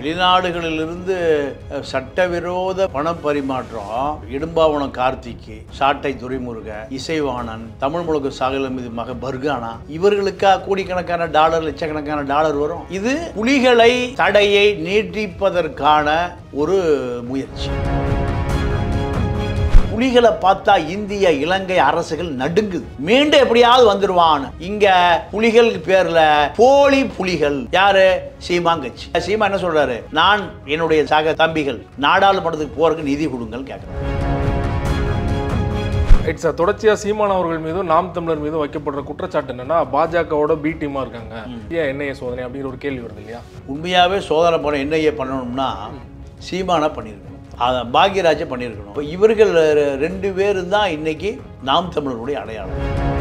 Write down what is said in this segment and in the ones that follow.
வெளிநாடுகளிலிருந்து அஹ், சட்டவிரோத பண பரிமாற்றம் இடும்பாவனம் கார்த்திக்கு சாட்டை துரைமுருகன் இசைவாணன் தமிழ் முழுக்க சாகலம் இது மக பர்கானா இவர்களுக்கா கோடிக்கணக்கான டாலர் லட்சக்கணக்கான டாலர் வரும் இது புலிகளை தடையை நீட்டிப்பதற்கான ஒரு முயற்சி புலிகளை பார்த்தா இந்திய இலங்கை அரசுகள் நடுங்குது மீண்டும் எப்படியாவது வந்துருவான் இங்க புலிகள் பேர்ல போலி புலிகள் யாரு சீமாங்கட்சி சீமா என்ன சொல்றாரு நான் என்னுடைய சக தம்பிகள் நாடாளுமன்றத்துக்கு போறதுக்கு நிதி கொடுங்கள் கேட்கிறேன் இட்ஸ் தொடர்ச்சியா சீமான் அவர்கள் மீதும் நாம் தமிழர் மீதும் வைக்கப்படுற குற்றச்சாட்டு என்னன்னா பாஜகவோட பி டீமா இருக்காங்க ஏன் என்ஐஏ சோதனை அப்படிங்கிற ஒரு கேள்வி வருது இல்லையா உண்மையாவே சோதனை பண்ண என்னையே பண்ணணும்னா சீமானா பண்ணியிருக்கணும் அதை பாக்யராஜை பண்ணியிருக்கணும் இப்ப இவர்கள் ரெ- ரெண்டு பேரும் தான் இன்னைக்கு நாம் தமிழருடைய அடையாளம்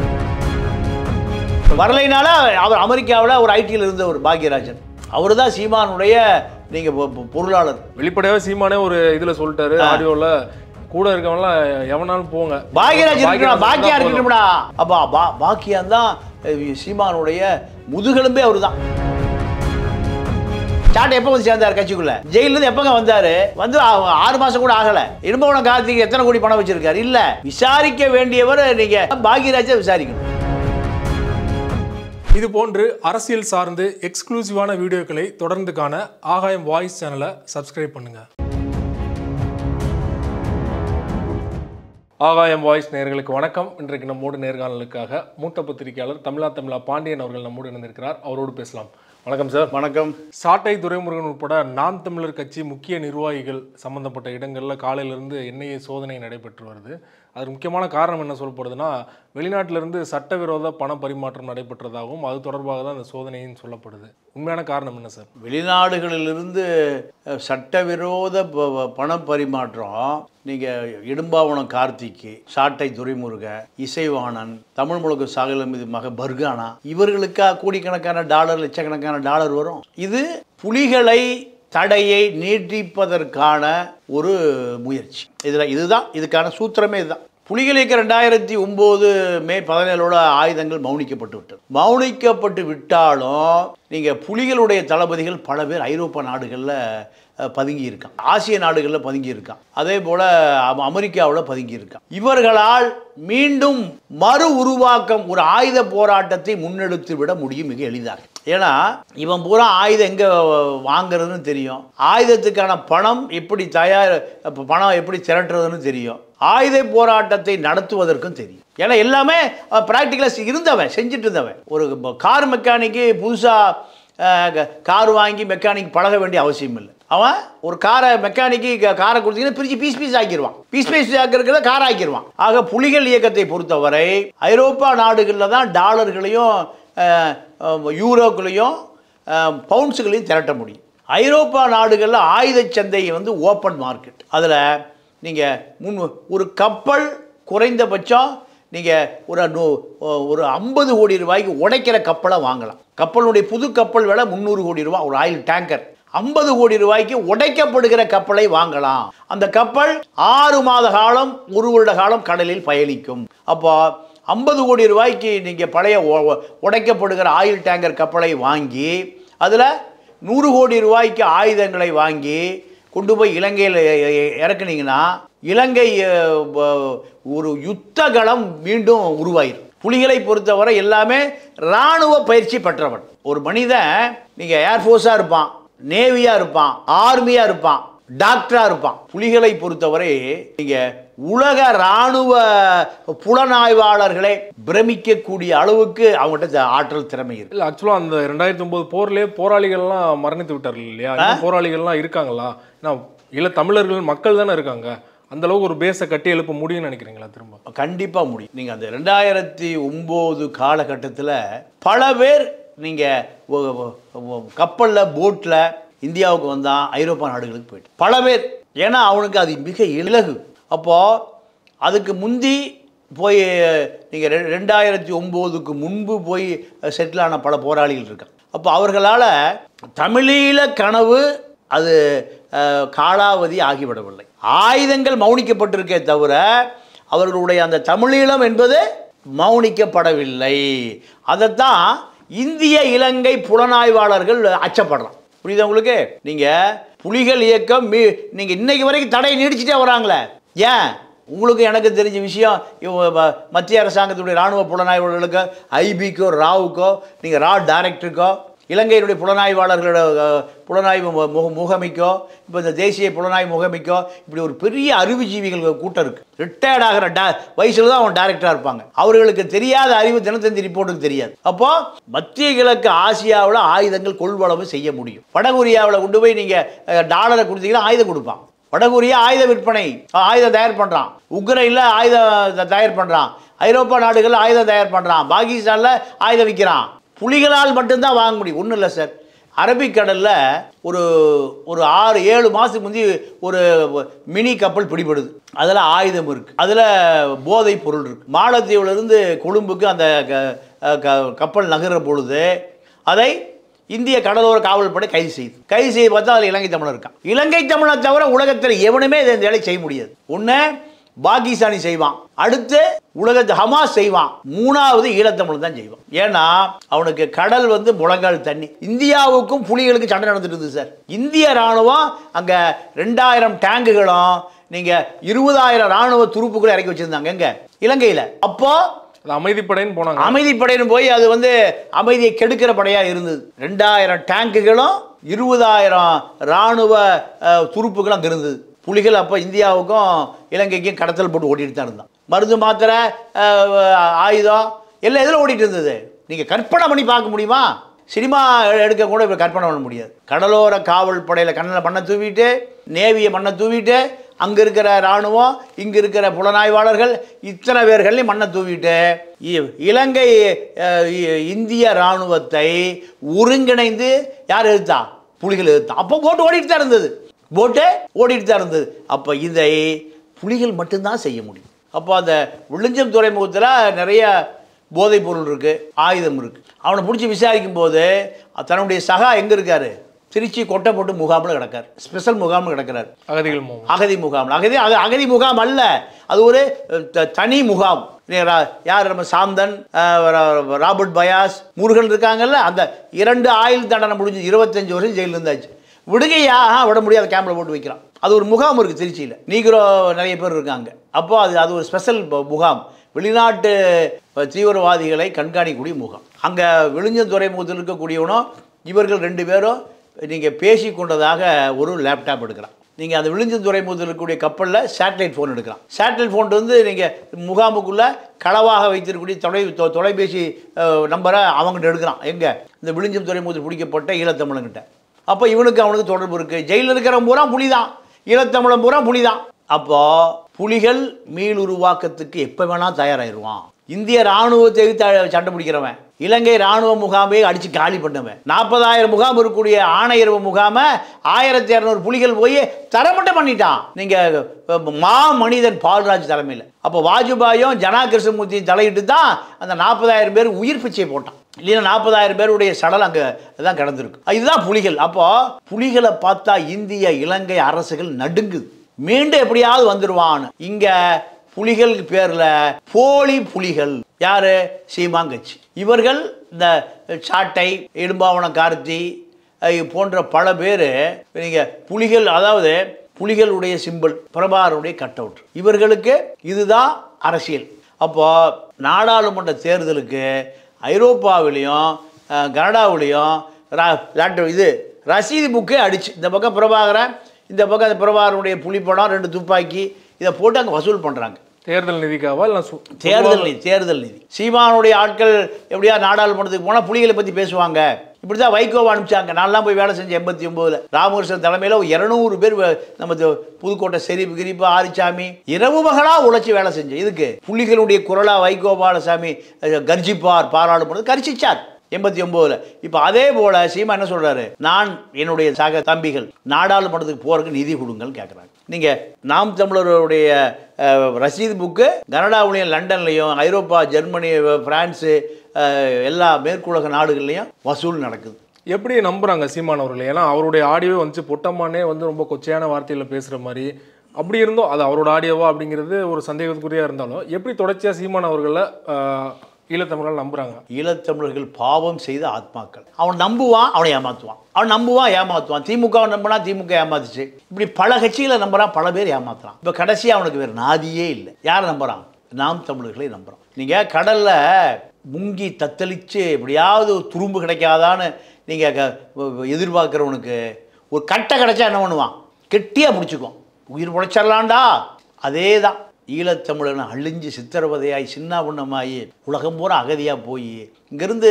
வரலைனால அவர் அமெரிக்காவில் ஒரு ஐடியில் இருந்த ஒரு பாக்யராஜன் அவர் தான் சீமானுடைய நீங்கள் பொருளாளர் வெளிப்படையாவே சீமானே ஒரு இதுல சொல்லிட்டாரு ஆடியோல கூட இருக்கவங்கலாம் எவனாலும் போங்க பாக்யராஜ் இருக்கணும் பாக்கியா இருந்தா போதும். இருக்கணும்டா அப்பா பா பாக்கியான் தான் அஹ், சீமானுடைய முதுகெலும்பே அவர் தான் சாட்டை எப்போ வந்து சேர்ந்தார் கட்சிக்குள்ள ஜெயில இருந்து எப்பங்க வந்தாரு வந்து ஆ- ஆறு மாசம் கூட ஆகல இடும்பவனம் கார்த்திக் எத்தனை கோடி பணம் வச்சிருக்காரு இல்ல விசாரிக்க வேண்டியவர் நீங்க பாக்யராஜை விசாரிக்கணும் இது போன்று அரசியல் சார்ந்து எக்ஸ்க்ளூசிவான வீடியோக்களை தொடர்ந்து காண ஆகாயம் வாய்ஸ் சேனலை சப்ஸ்கிரைப் பண்ணுங்க ஆகாயம் வாய்ஸ் நேயர்களுக்கு வணக்கம் இன்றைக்கு நம்மோடு நேர்காணலுக்காக மூத்த பத்திரிகையாளர் தமிழா தமிழா பாண்டியன் அவர்கள் நம்மோடு இணைந்திருக்கிறார் அவரோடு பேசலாம் வணக்கம் சார் வணக்கம் சாட்டை துரைமுருகன் உட்பட நாம் தமிழர் கட்சி முக்கிய நிர்வாகிகள் சம்பந்தப்பட்ட இடங்களில் காலையிலிருந்து என்ஐஏ சோதனை நடைபெற்று வருது அதற்கு முக்கியமான காரணம் என்ன சொல்லப்படுதுன்னா வெளிநாட்டிலிருந்து சட்டவிரோத பண பரிமாற்றம் நடைபெற்றதாகவும் அது தொடர்பாக தான் இந்த சோதனைன்னு சொல்லப்படுது உண்மையான காரணம் என்ன சார் வெளிநாடுகளிலிருந்து அஹ், சட்டவிரோத ப- ப- பண பரிமாற்றம் நீங்கள் இடும்பாவனம் கார்த்திக்கு சாட்டை துரைமுருகன் இசைவாணன் தமிழ் முழுக்க சாகலம் இது மக பர்கானா இவர்களுக்கா கோடிக்கணக்கான டாலர் லட்சக்கணக்கான டாலர் வரும் இது புலிகளை தடையை நீட்டிப்பதற்கான ஒரு முயற்சி இதில் இதுதான் இதுக்கான சூத்திரமே இதுதான் புலிகளுக்கு ரெண்டாயிரத்தி ஒம்பது மே பதினேழோட ஆயுதங்கள் மௌனிக்கப்பட்டு விட்டது மௌனிக்கப்பட்டு விட்டாலும் நீங்கள் புலிகளுடைய தளபதிகள் பல பேர் ஐரோப்பா நாடுகளில் பதுங்கி இருக்கான் ஆசிய நாடுகளில் பதுங்கி இருக்கான் அதே போல் அமெரிக்காவில் பதுங்கி இருக்கான் இவர்களால் மீண்டும் மறு உருவாக்கம் ஒரு ஆயுத போராட்டத்தை முன்னெடுத்து விட முடியும் மிக எளிதாக ஏன்னா இவன் பூரா ஆயுதம் எங்கே வாங்குறதுன்னு தெரியும் ஆயுதத்துக்கான பணம் எப்படி தயார் அப்ப பணம் எப்படி திரட்டுறதுன்னு தெரியும் ஆயுத போராட்டத்தை நடத்துவதற்கும் தெரியும் ஏன்னா எல்லாமே ப்ராக்டிக்கலாக இருந்தவன் செஞ்சுட்டு இருந்தவன் ஒரு கார் மெக்கானிக்கு புதுசாக கார் வாங்கி மெக்கானிக் பழக வேண்டிய அவசியம் இல்லை அவன் ஒரு காரை மெக்கானிக்கு க- காரை கொடுத்தீங்கன்னா பிரித்து பீஸ் பீஸ் ஆக்கிடுவான் பீஸ் பீஸ் ஆக்கிறதுல கார் ஆக்கிடுவான் ஆக புலிகள் இயக்கத்தை பொறுத்தவரை ஐரோப்பா நாடுகளில் தான் டாலர்களையும் அஹ், அஹ், யூரோக்களையும் அஹ், பவுண்ட்ஸுகளையும் திரட்ட முடியும் ஐரோப்பா நாடுகளில் ஆயுத சந்தை வந்து ஓப்பன் மார்க்கெட் அதில் நீங்கள் முன் ஒரு கப்பல் குறைந்தபட்சம் நீங்கள் ஒரு நூ- ஒரு ஐம்பது கோடி ரூபாய்க்கு உடைக்கிற கப்பலை வாங்கலாம் கப்பலுடைய புது கப்பல் விலை முந்நூறு கோடி ரூபாய் ஒரு ஆயில் டேங்கர் ஐம்பது கோடி ரூபாய்க்கு உடைக்கப்படுகிற கப்பலை வாங்கலாம் அந்த கப்பல் ஆறு மாத காலம் ஒரு வருட காலம் கடலில் பயணிக்கும் அப்போ ஐம்பது கோடி ரூபாய்க்கு நீங்கள் பழைய உ- உ- உடைக்கப்படுகிற ஆயில் டேங்கர் கப்பலை வாங்கி அதில் நூறு கோடி ரூபாய்க்கு ஆயுதங்களை வாங்கி கொண்டு போய் இலங்கையில் இறக்குனீங்கன்னா இலங்கை அஹ், ப- ஒரு யுத்த களம் மீண்டும் உருவாயிரும் புலிகளை பொறுத்தவரை எல்லாமே இராணுவ பயிற்சி பெற்றவன் ஒரு மனிதன் நீங்கள் ஏர்ஃபோர்ஸாக இருப்பான் நேவியாக இருப்பான் ஆர்மியாக இருப்பான் டாக்டராக இருப்பான் புலிகளை பொறுத்தவரை நீங்கள் உலக இராணுவ புலனாய்வாளர்களை பிரமிக்கக்கூடிய அளவுக்கு அவங்ககிட்ட ஆற்றல் திறமை இருக்கு இல்லை ஆக்சுவலாக அந்த ரெண்டாயிரத்தி ஒன்பது போர்லேயே போராளிகள்லாம் மரணித்து விட்டார்கள் இல்லையா இன்னும் போராளிகள்லாம் இருக்காங்களா ஏன்னா இல்லை தமிழர்கள் மக்கள் தானே இருக்காங்க அந்த அளவுக்கு ஒரு பேஸை கட்டி எழுப்ப முடியும்னு நினைக்கிறீங்களா திரும்ப கண்டிப்பாக முடியும் நீங்கள் அந்த ரெண்டாயிரத்தி ஒம்பது காலகட்டத்தில் பல பேர் நீங்கள் கப்பலில் போட்டில் இந்தியாவுக்கு வந்தான் ஐரோப்பா நாடுகளுக்கு போயிட்டு பல பேர் ஏன்னா அவனுக்கு அது மிக இலகு அப்போது அதுக்கு முந்தி போய் நீங்கள் ரெண்டாயிரத்தி ஒம்போதுக்கு முன்பு போய் செட்டில் ஆன பல போராளிகள் இருக்காங்க அப்போ அவர்களால் தமிழீழ கனவு அது அஹ், காலாவதி ஆகிவிடவில்லை ஆயுதங்கள் மௌனிக்கப்பட்டிருக்கே தவிர அவர்களுடைய அந்த தமிழீழம் என்பது மௌனிக்கப்படவில்லை அதைத்தான் இந்திய இலங்கை புலனாய்வாளர்கள் அச்சப்படுறான் புரியுதா உங்களுக்கு நீங்க புலிகள் இயக்கம் மீ- நீங்க இன்னைக்கு வரைக்கும் தடையை நீடிச்சுட்டே வராங்களே ஏன் உங்களுக்கு எனக்கு தெரிஞ்ச விஷயம் இவ- வ- மத்திய அரசாங்கத்துடைய ராணுவ புலனாய்வாளர்களுக்கோ ஐபிக்கோ ராவுக்கோ நீங்கள் ரா டைரக்டருக்கோ இலங்கையினுடைய புலனாய்வாளர்களோட அஹ், புலனாய்வு மு- முக- முகமைக்கோ இப்போ இந்த தேசிய புலனாய்வு முகமைக்கோ இப்படி ஒரு பெரிய அறிவுஜீவிகள் கூட்டம் இருக்கு ரிட்டையர்ட் ஆகிற டா வயசுல தான் அவன் டைரக்டராக இருப்பாங்க அவர்களுக்கு தெரியாத அறிவு தினத்தந்தி ரிப்போர்ட்டுக்கு தெரியாது அப்போ மத்திய கிழக்கு ஆசியாவில் ஆயுதங்கள் கொள்வளவு செய்ய முடியும் வடகொரியாவில் கொண்டு போய் நீங்கள் டாலரை கொடுத்தீங்கன்னா ஆயுதம் கொடுப்பான் வடகொரியா ஆயுத விற்பனை அஹ், ஆயுதம் தயார் பண்ணுறான் உக்ரைனில் ஆயுதம் த- தயார் பண்ணுறான் ஐரோப்பா நாடுகளில் ஆயுதம் தயார் பண்ணுறான் பாகிஸ்தானில் ஆயுதம் விற்கிறான் புலிகளால் மட்டும்தான் வாங்க முடியும் ஒன்றும் இல்லை சார் அரபிக்கடலில் ஒரு ஒரு ஆறு ஏழு மாதத்துக்கு முந்தி ஒரு மினி கப்பல் பிடிபடுது அதில் ஆயுதம் இருக்குது அதில் போதைப் பொருள் இருக்குது மாலத்தீவுலேருந்து கொழும்புக்கு அந்த க- க- கப்பல் நகர்ற பொழுது அதை இந்திய கடலோர காவல்படை கைது செய்யுது கைது செய்து பார்த்தா அதில் இலங்கை தமிழர் இருக்கான் இலங்கை தமிழை தவிர உலகத்தில் எவனுமே இதை இந்த வேலையை செய்ய முடியாது ஒன்று பாகிஸ்தானி செய்வான் அடுத்து உலகத்து ஹமாஸ் செய்வான் மூணாவது ஈழத்தமிழ் தான் செய்வான் ஏன்னா அவனுக்கு கடல் வந்து முழங்கால் தண்ணி இந்தியாவுக்கும் புலிகளுக்கு சண்டை நடந்துட்டு இருந்தது சார் இந்திய ராணுவம் அங்கே ரெண்டாயிரம் டேங்குகளும் நீங்கள் இருபதாயிரம் ராணுவ துருப்புகளை இறக்கி வச்சிருந்தாங்க எங்க இலங்கையில் அப்போ அது அமைதிப்படைன்னு போனாங்க அமைதிப்படைன்னு போய் அது வந்து அமைதியை கெடுக்கிற படையாக இருந்தது ரெண்டாயிரம் டேங்குகளும் இருபதாயிரம் இராணுவ அஹ், துருப்புகளும் அங்கே இருந்தது புலிகள் அப்போ இந்தியாவுக்கும் இலங்கைக்கும் கடத்தல் போட்டு ஓட்டிட்டு தான் இருந்தான் மருந்து மாத்திரை அஹ், ஆயுதம் எல்லாம் எதில் ஓடிட்டு இருந்தது நீங்கள் கற்பனை பண்ணி பார்க்க முடியுமா சினிமா எடுக்க கூட இப்போ கற்பனை பண்ண முடியாது கடலோர காவல் படையில் கண்ணில் மண்ணை தூவிட்டு நேவியை மண்ணை தூவிட்டு அங்கே இருக்கிற இராணுவம் இங்கே இருக்கிற புலனாய்வாளர்கள் இத்தனை பேர்களையும் மண்ணை தூவிட்டு இ- இலங்கை அஹ், இ- இந்திய இராணுவத்தை ஒருங்கிணைந்து யார் எதிர்த்தா புலிகள் எதிர்த்தா அப்போ போட்டு ஓடிட்டு தான் இருந்தது போட்டு ஓடிட்டு தான் இருந்தது அப்போ இதை புலிகள் மட்டும்தான் செய்ய முடியும் அப்போ அந்த விழுஞ்சம் துறைமுகத்தில் நிறைய போதைப் பொருள் இருக்குது ஆயுதம் இருக்குது அவனை பிடிச்சி விசாரிக்கும் போது தன்னுடைய சகா எங்கே இருக்காரு திருச்சி கொட்டை போட்டு முகாமில் கிடக்கார் ஸ்பெஷல் முகாமில் கிடக்கிறார் அகதிகள் முகாம் அகதி முகாம் அகதி அது அகதி முகாம் அல்ல அது ஒரு அஹ், த- தனி முகாம் நீ ரா- யார் நம்ம சாந்தன் அஹ், ரா- ராபர்ட் பயாஸ் முருகன் இருக்காங்கல்ல அந்த இரண்டு ஆயுள் தண்டனை முடிஞ்சு இருபத்தஞ்சு வருஷம் ஜெயிலில் இருந்தாச்சு விடுகையா ஆஹா, விட முடியாத கேம்பில் போட்டு வைக்கிறான் அது ஒரு முகாம் இருக்குது திருச்சியில் நீக்ரோ நிறைய பேர் இருக்காங்க அப்போ அது அது ஒரு ஸ்பெஷல் முகாம் வெளிநாட்டு அஹ், தீவிரவாதிகளை கண்காணிக்கக்கூடிய முகாம் அங்கே விழுஞ்ச துறைமுகத்தில் இருக்கக்கூடியவனும் இவர்கள் ரெண்டு பேரும் நீங்கள் பேசி கொண்டதாக ஒரு லேப்டாப் எடுக்கிறான் நீங்கள் அந்த விழுஞ்சம் துறைமுகத்தில் இருக்கக்கூடிய கப்பலில் சேட்டலைட் ஃபோன் எடுக்கலாம் சேட்டலைட் ஃபோன் வந்து நீங்கள் முகாமுக்குள்ளே களவாக வைத்திருக்கக்கூடிய தொலை தொ- தொலைபேசி அஹ், நம்பரை அவங்ககிட்ட எடுக்கிறான் எங்கே இந்த விழுஞ்சம் துறைமுகத்தில் பிடிக்கப்பட்ட ஈழத்தமிழங்கிட்ட அப்போ இவனுக்கு அவனுக்கு தொடர்பு இருக்குது ஜெயிலில் இருக்கிறவன் பூரா புலி தான் ஈழத்தமிழன் பூரா புலி தான் அப்போ புலிகள் மீளுருவாக்கத்துக்கு எப்போ வேணால் தயாராகிடுவான் இந்திய ராணுவத்தை எதிர்த்து சண்டை பிடிக்கிறவன் இலங்கை ராணுவ முகாமை அடித்து காலி பண்ணவன் நாற்பதாயிரம் முகாம் இருக்கக்கூடிய ஆணையரவு முகாமை ஆயிரத்தி இரநூறு புலிகள் போய் தரமட்டம் பண்ணிட்டான் நீங்கள் மா மனிதன் பால்ராஜ் தலைமையில் அப்போ வாஜ்பாயும் ஜனா கிருஷ்ணமூர்த்தியும் தலையிட்டு தான் அந்த நாற்பதாயிரம் பேர் உயிர் பிச்சை போட்டான் இல்லைன்னா நாற்பதாயிரம் பேருடைய சடல் அங்கே தான் கிடந்திருக்கு இதுதான் புலிகள் அப்போ புலிகளை பார்த்தா இந்திய இலங்கை அரசுகள் நடுங்குது மீண்டும் எப்படியாவது வந்துடுவான் இங்க புலிகள் பேர்ல போலி புலிகள் யாரு சீமாங்கட்சி இவர்கள் இந்த சாட்டை இடும்பாவனம் கார்த்தி அஹ் போன்ற பல பேர் நீங்கள் புலிகள் அதாவது புலிகளுடைய சிம்பிள் பிரபாகருடைய கட் அவுட் இவர்களுக்கு இதுதான் அரசியல் அப்போ நாடாளுமன்ற தேர்தலுக்கு ஐரோப்பாவிலையும் அஹ், கனடாவிலையும் ரா- லாட்டு இது ரசீது புக்கே அடிச்சு இந்த பக்கம் பிரபாகரன் இந்த பக்கம் அந்த பிரபாகரனுடைய புலிப்படம் ரெண்டு துப்பாக்கி இதை போட்டு அங்கே வசூல் பண்ணுறாங்க தேர்தல் நிதிக்காவா இல்லை சு- தேர்தல் நிதி தேர்தல் நிதி சீமானுடைய ஆட்கள் எப்படியா நாடாளுமன்றத்துக்கு போனால் புலிகளை பற்றி பேசுவாங்க இப்படி தான் வைகோவை அனுப்பிச்சாங்க நான்லாம் போய் வேலை செஞ்சேன் எண்பத்தி ஒம்போதில் ராமகிருஷ்ணன் தலைமையில் ஒரு இரநூறு பேர் வே- நம்ம இது புதுக்கோட்டை செரிப்பு கிரிப்பு ஆரிச்சாமி இரவு மகளாக உழைச்சி வேலை செஞ்சேன் இதுக்கு புலிகளுடைய குரலா வைகோபாலசாமி அஹ், கர்ஜிப்பார் பாராளுமன்றம் கர்ஜிச்சார் எண்பத்தி ஒம்போதில் இப்போ அதே போல் சீமா என்ன சொல்கிறாரு நான் என்னுடைய சக தம்பிகள் நாடாளுமன்றத்துக்கு போகிறதுக்கு நிதி கொடுங்கன்னு கேட்குறாங்க நீங்கள் நாம் தமிழருடைய அஹ், ரசீது புக்கு கனடாவிலையும் லண்டன்லையும் ஐரோப்பா ஜெர்மனி பிரான்ஸு அஹ், எல்லா மேற்குலக நாடுகள்லையும் வசூல் நடக்குது எப்படி நம்புறாங்க சீமான் அவர்கள் ஏன்னா அவருடைய ஆடியோவே வந்துச்சு பொட்டம்மானே வந்து ரொம்ப கொச்சையான வார்த்தையில் பேசுகிற மாதிரி அப்படி இருந்தோம் அது அவரோட ஆடியோவா அப்படிங்கிறது ஒரு சந்தேகத்துக்குரியா இருந்தாலும் எப்படி தொடர்ச்சியாக சீமான் அவர்களை ஆஹ், ஈழத்தமிழர்கள் நம்புறாங்க ஈழத்தமிழர்கள் பாவம் செய்த ஆத்மாக்கள் அவன் நம்புவான் அவனை ஏமாத்துவான் அவன் நம்புவான் ஏமாத்துவான் திமுக நம்பினா திமுக ஏமாத்துச்சு இப்படி பல கட்சிகளை நம்புறான் பல பேர் ஏமாத்துறான் இப்போ கடைசியாக அவனுக்கு வேறு நாதியே இல்லை யார் நம்புறான் நாம் தமிழர்களை நம்புறோம் நீங்கள் கடலில் முங்கி தத்தளிச்சு எப்படியாவது ஒரு துரும்பு கிடைக்காதான்னு நீங்கள் எதிர்பார்க்குறவனுக்கு ஒரு கட்டை கிடைச்சா என்ன பண்ணுவான் கெட்டியாக பிடிச்சிக்குவான் உயிர் பிழைச்சிடலாண்டா அதே தான் ஈழத்தமிழன் அழிஞ்சு சித்திரவதையாய் சின்ன பின்னமாகி உலகம் பூரா அகதியாக போய் இங்கேருந்து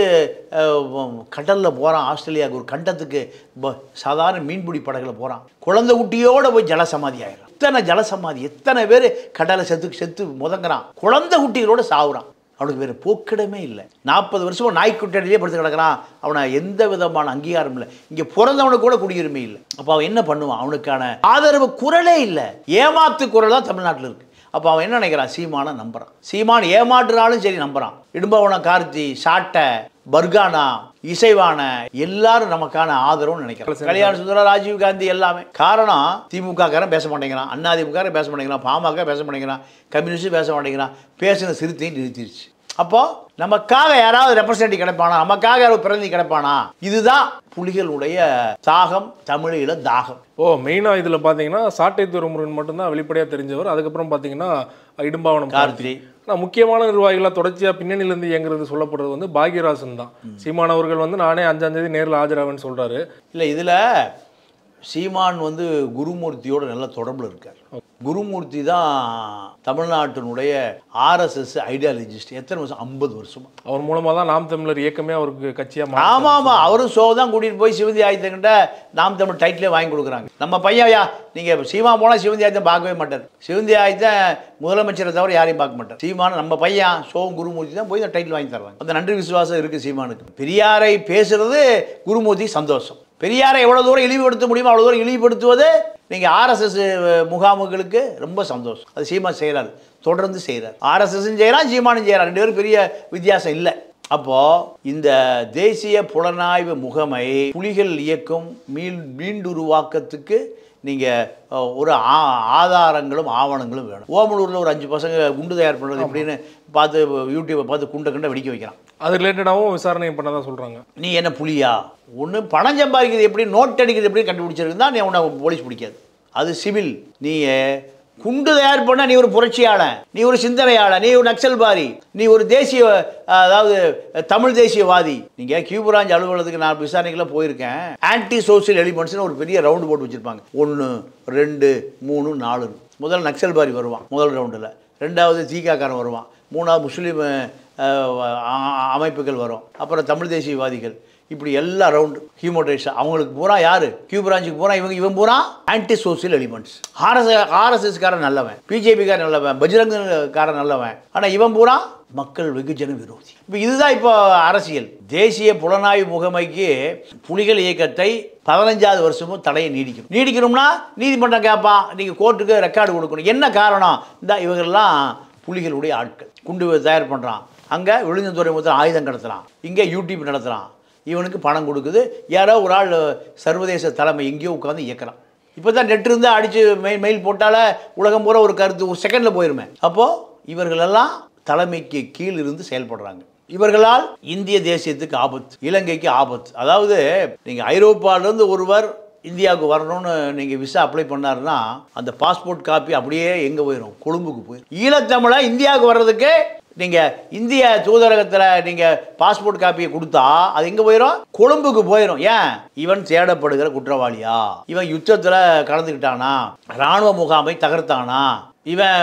கடலில் போகிறான் ஆஸ்திரேலியாவுக்கு ஒரு கண்டத்துக்கு ப- சாதாரண மீன்பிடி படகுல போகிறான் குழந்தை குட்டியோடு போய் ஜலசமாதி ஆயிடுறான் எத்தனை ஜலசமாதி எத்தனை பேர் கடலை செத்து செத்து முதங்குறான் குழந்தை குட்டிகளோட சாவுறான் அவனுக்கு வேறு போக்கிடமே இல்லை நாற்பது வருஷமா நாய்க்குட்டியிலே படுத்து கிடக்குறான் அவனை எந்த விதமான அங்கீகாரம் இல்லை இங்கே பிறந்தவனுக்கு கூட குடியுரிமை இல்லை அப்போ அவன் என்ன பண்ணுவான் அவனுக்கான ஆதரவு குரலே இல்லை ஏமாத்து குரல் தான் தமிழ்நாட்டில் இருக்கு அப்போ அவன் என்ன நினைக்கிறான் சீமானை நம்புறான் சீமான் ஏமாற்றுனாலும் சரி நம்புறான் இடும்பவனம் கார்த்தி சாட்டை பர்கானா இசைவான எல்லாரும் நமக்கான ஆதரவுன்னு நினைக்கிறேன் கல்யாண சுந்தரம் ராஜீவ் காந்தி எல்லாமே காரணம் திமுக காரன் பேச மாட்டேங்கிறான் அண்ணா திமுக பேச மாட்டேங்கிறான் பாமக பேச மாட்டேங்கிறான் கம்யூனிஸ்ட் பேச மாட்டேங்கிறான் பேசின சிறுத்தையும் நிறுத்திடுச்சு அப்போ நமக்காக யாராவது ரெப்ரசன்டேட்டிவ் கிடைப்பானா நமக்காக யாராவது பிரதிநிதி கிடைப்பானா இதுதான் புலிகளுடைய தாகம் தமிழீழ தாகம் ஓ மெயினாக இதில் பார்த்தீங்கன்னா சாட்டை துறைமுருகன் மட்டும்தான் வெளிப்படையாக தெரிஞ்சவர் அதுக்கப்புறம் பார்த்தீங்கன்னா இடும்பாவனம் கார்த்தி ஆனால் முக்கியமான நிர்வாகிகளாக தொடர்ச்சியாக பின்னணியிலேருந்து இயங்குறது சொல்லப்படுறது வந்து பாக்யராசன் தான் சீமான் அவர்கள் வந்து நானே அஞ்சாம் தேதி நேரில் ஆஜராவேன்னு சொல்கிறாரு இல்லை இதில் சீமான் வந்து குருமூர்த்தியோட நல்ல தொடர்பில் இருக்கார் குருமூர்த்தி தான் தமிழ்நாட்டினுடைய ஆர்எஸ்எஸ் ஐடியாலஜிஸ்ட் எத்தனை வருஷம் ஐம்பது வருஷமா அவர் மூலமாக தான் நாம் தமிழர் இயக்கமே அவருக்கு கட்சியாக ஆமாம் ஆமாம் அவரும் ஷோ தான் கூட்டிகிட்டு போய் சிவந்தி ஆயுதங்கிட்ட நாம் தமிழ் டைட்டிலே வாங்கி கொடுக்குறாங்க நம்ம பையன்யா நீங்கள் சீமா போனால் சிவந்தி ஆயுதம் பார்க்கவே மாட்டார் சிவந்தி ஆயுதம் முதலமைச்சரை தவிர யாரையும் பார்க்க மாட்டார் சீமான நம்ம பையன் ஷோ குருமூர்த்தி தான் போய் டைட்டில் வாங்கி தர்றாங்க அந்த நன்றி விசுவாசம் இருக்குது சீமானுக்கு பெரியாரை பேசுறது குருமூர்த்தி சந்தோஷம் பெரியாரை எவ்வளோ தூரம் இழிவுபடுத்த முடியுமோ அவ்வளோ தூரம் இழிவுபடுத்துவது நீங்கள் ஆர்எஸ்எஸ் முகாமுகளுக்கு ரொம்ப சந்தோஷம் அது சீமான் செய்கிறார் தொடர்ந்து செய்கிறார் ஆர்எஸ்எஸும் செய்கிறான் சீமானும் செய்கிறார் ரெண்டு பேரும் பெரிய வித்தியாசம் இல்லை அப்போ இந்த தேசிய புலனாய்வு முகமை புலிகள் இயக்கம் மீள் மீண்டுருவாக்கத்துக்கு நீங்கள் ஒரு ஆ- ஆதாரங்களும் ஆவணங்களும் வேணும் ஓமலூரில் ஒரு அஞ்சு பசங்க குண்டு தயார் பண்ணுறது எப்படின்னு பார்த்து யூடியூப்பை பார்த்து குண்டை குண்டை வெடிக்க வைக்கிறான் அது ரிலேட்டடாகவும் விசாரணை பண்ணதா சொல்கிறாங்க நீ என்ன புலியா ஒன்று பணம் சம்பாதிக்கிறது எப்படி நோட் அடிக்கிறது எப்படி கண்டுபிடிச்சிருக்குதா நீ உன்னை போலீஸ் பிடிக்காது அது சிவில் நீ குண்டு தயார் பண்ண நீ ஒரு புரட்சியாளன் நீ ஒரு சிந்தனையாளன் நீ ஒரு நக்சல்பாரி நீ ஒரு தேசிய அதாவது தமிழ் தேசியவாதி நீங்கள் கியூ பிரான்ச் அலுவலகத்துக்கு நான் விசாரணைக்கெல்லாம் போயிருக்கேன் ஆன்டி சோசியல் எலிமெண்ட்ஸ்னு ஒரு பெரிய ரவுண்டு போட்டு வச்சுருப்பாங்க ஒன்று ரெண்டு மூணு நாலு முதல்ல நக்சல்பாரி வருவான் முதல் ரவுண்டில் ரெண்டாவது தீகாக்காரன் வருவான் மூணாவது முஸ்லீம் அஹ், அ- அமைப்புகள் வரும் அப்புறம் தமிழ் தேசியவாதிகள் இப்படி எல்லா ரவுண்டு ஹியூமன் அவங்களுக்கு பூரா யார் கியூ பிரான்ச்சுக்கு பூரா இவங்க இவன் பூரா ஆன்டி சோசியல் எலிமெண்ட்ஸ் ஆர்எஸ் ஆர்எஸ்எஸ்காரன் நல்லவன் பிஜேபிக்காரன் நல்லவன் பஜ்ரங்கக்காரன் நல்லவன் ஆனால் இவன் பூரா மக்கள் வெகுஜன விரோதி இப்போ இதுதான் இப்போ அரசியல் தேசிய புலனாய்வு முகமைக்கு புலிகள் இயக்கத்தை பதினஞ்சாவது வருஷமும் தடையை நீடிக்கணும் நீடிக்கணும்னா நீதிமன்றம் கேட்பான் நீங்கள் கோர்ட்டுக்கு ரெக்கார்டு கொடுக்கணும் என்ன காரணம் இந்த இவங்கெல்லாம் புலிகளுடைய ஆட்கள் குண்டு தயார் பண்ணுறான் அங்கே விழுந்த துறைமுகத்தில் ஆயுதம் கடத்துறான் இங்கே யூடியூப் நடத்துகிறான் இவனுக்கு பணம் கொடுக்குது யாரோ ஒரு ஆள் சர்வதேச தலைமை எங்கேயோ உட்காந்து இயக்குறான் இப்போ தான் நெட் இருந்தால் அடித்து மெயில் மெயில் போட்டால உலகம் பூரா ஒரு கருத்து ஒரு செகண்டில் போயிருமே அப்போது இவர்களெல்லாம் தலைமைக்கு கீழ் இருந்து செயல்படுறாங்க இவர்களால் இந்திய தேசியத்துக்கு ஆபத்து இலங்கைக்கு ஆபத்து அதாவது நீங்கள் ஐரோப்பாவிலேருந்து ஒருவர் இந்தியாவுக்கு வரணும்னு நீங்கள் விசா அப்ளை பண்ணாருன்னா அந்த பாஸ்போர்ட் காப்பி அப்படியே எங்கே போயிடும் கொழும்புக்கு போயிடும் ஈழத்தமிழை இந்தியாவுக்கு வர்றதுக்கு நீங்கள் இந்திய தூதரகத்தில் நீங்கள் பாஸ்போர்ட் காப்பியை கொடுத்தா அது எங்கே போயிடும் கொழும்புக்கு போயிடும் ஏன் இவன் தேடப்படுகிற குற்றவாளியா இவன் யுத்தத்தில் கலந்துக்கிட்டானா இராணுவ முகாமை தகர்த்தானா இவன்